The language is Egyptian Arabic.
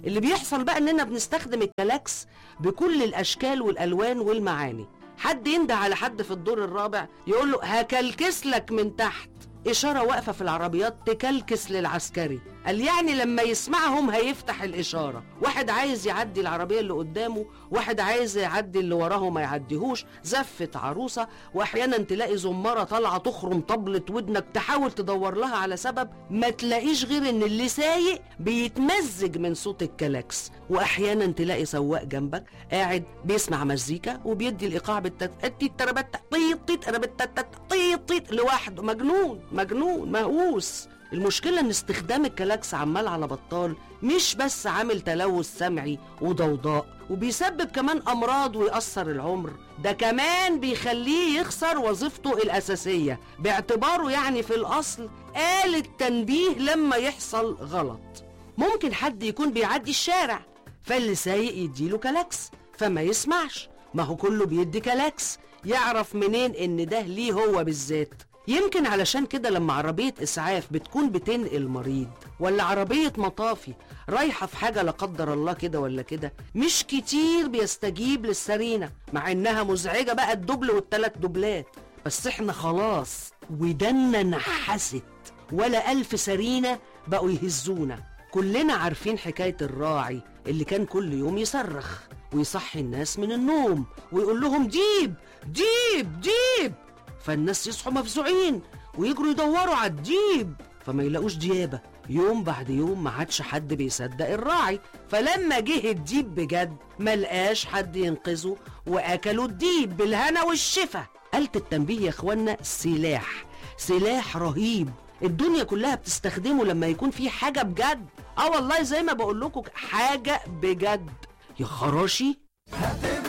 اللي بيحصل بقى اننا بنستخدم الكلاكس بكل الاشكال والالوان والمعاني حد ينده على حد في الدور الرابع يقول له هكلكس لك من تحت إشارة واقفة في العربيات تكلكس للعسكري قال يعني لما يسمعهم هيفتح الإشارة واحد عايز يعدي العربية اللي قدامه واحد عايز يعدي اللي وراه ما يعديهوش زفة عروسة وأحيانا تلاقي زمارة طالعة تخرم طبلة ودنك تحاول تدور لها على سبب ما تلاقيش غير إن اللي سايق بيتمزج من صوت الكلاكس وأحيانا تلاقي سواق جنبك قاعد بيسمع مزيكا وبيدي الإيقاع بالتت تي تربت طيط طيط ربت طيط طيط لوحده مجنون مجنون مهووس المشكلة ان استخدام الكلاكس عمال على بطال مش بس عامل تلوث سمعي وضوضاء وبيسبب كمان امراض ويأثر العمر ده كمان بيخليه يخسر وظيفته الاساسية باعتباره يعني في الاصل آلة تنبيه لما يحصل غلط ممكن حد يكون بيعدي الشارع فاللي سايق يديله كلاكس فما يسمعش ما هو كله بيدي كلاكس يعرف منين ان ده ليه هو بالذات يمكن علشان كده لما عربية إسعاف بتكون بتنقل مريض ولا عربية مطافي رايحة في حاجة لا قدر الله كده ولا كده مش كتير بيستجيب للسرينة مع إنها مزعجة بقى الدبل والتلات دبلات بس إحنا خلاص ودنا نحست ولا ألف سرينة بقوا يهزونا كلنا عارفين حكاية الراعي اللي كان كل يوم يصرخ ويصحي الناس من النوم ويقول لهم ديب ديب ديب فالناس يصحوا مفزوعين ويجروا يدوروا على الديب فما يلاقوش ديابة يوم بعد يوم ما عادش حد بيصدق الراعي فلما جه الديب بجد ما لقاش حد ينقذه واكلوا الديب بالهنا والشفا آلة التنبيه يا اخوانا سلاح سلاح رهيب الدنيا كلها بتستخدمه لما يكون في حاجة بجد اه والله زي ما بقول لكم حاجة بجد يا خراشي